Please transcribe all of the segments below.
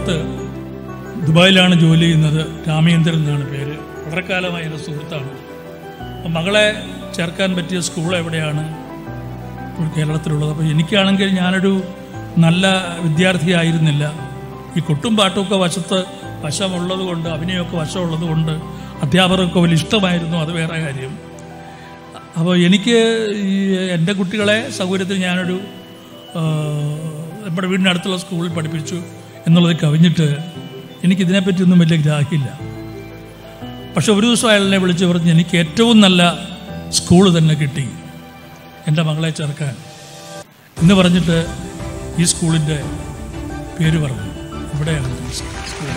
സുഹൃത്ത് ദുബായിലാണ് ജോലി ചെയ്യുന്നത് രാമേന്ദ്രൻ എന്നാണ് പേര് വളരെ കാലമായ എൻ്റെ സുഹൃത്താണ് അപ്പം മകളെ ചേർക്കാൻ പറ്റിയ സ്കൂൾ എവിടെയാണ് ഇപ്പോൾ കേരളത്തിലുള്ളത് അപ്പോൾ എനിക്കാണെങ്കിൽ ഞാനൊരു നല്ല വിദ്യാർത്ഥിയായിരുന്നില്ല ഈ കൊട്ടും പാട്ടുമൊക്കെ വശത്ത് വശമുള്ളത് കൊണ്ട് അഭിനയമൊക്കെ വശമുള്ളത് കൊണ്ട് അധ്യാപകർക്ക് വലിയ ഇഷ്ടമായിരുന്നു അത് വേറെ കാര്യം അപ്പോൾ എനിക്ക് ഈ എൻ്റെ കുട്ടികളെ സൗകര്യത്തിൽ ഞാനൊരു ആ, നമ്മുടെ വീടിനടുത്തുള്ള സ്കൂളിൽ പഠിപ്പിച്ചു എന്നുള്ളത് കവിഞ്ഞിട്ട് എനിക്കിതിനെപ്പറ്റിയൊന്നും വലിയ ഗ്രാഹ്യമില്ല പക്ഷെ ഒരു ദിവസം അയാളെ വിളിച്ച് പറഞ്ഞ് എനിക്ക് ഏറ്റവും നല്ല സ്കൂൾ തന്നെ കിട്ടി എൻ്റെ മകളെ ചേർക്കാൻ എന്ന് പറഞ്ഞിട്ട് ഈ സ്കൂളിൻ്റെ പേര് പറഞ്ഞു ഇവിടെയാണ് ഈ സ്കൂൾ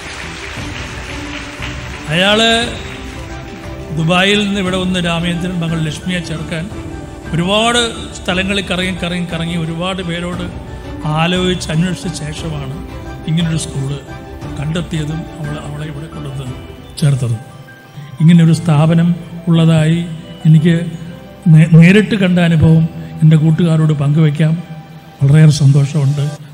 അയാള് ദുബായിൽ നിന്ന് ഇവിടെ വന്ന് രാമേന്ദ്രൻ മകൾ ലക്ഷ്മിയെ ചേർക്കാൻ ഒരുപാട് സ്ഥലങ്ങളിൽ കറങ്ങി കറങ്ങി കറങ്ങി ഒരുപാട് പേരോട് ആലോചിച്ച് അന്വേഷിച്ച ശേഷമാണ് ഇങ്ങനൊരു സ്കൂള് കണ്ടെത്തിയതും അവളെ അവളെ ഇവിടെ കൊണ്ടുവന്ന് ചേർത്തതും ഇങ്ങനൊരു സ്ഥാപനം ഉള്ളതായി എനിക്ക് നേ- നേരിട്ട് കണ്ട അനുഭവം എൻ്റെ കൂട്ടുകാരോട് പങ്കുവയ്ക്കാം വളരെയേറെ സന്തോഷമുണ്ട്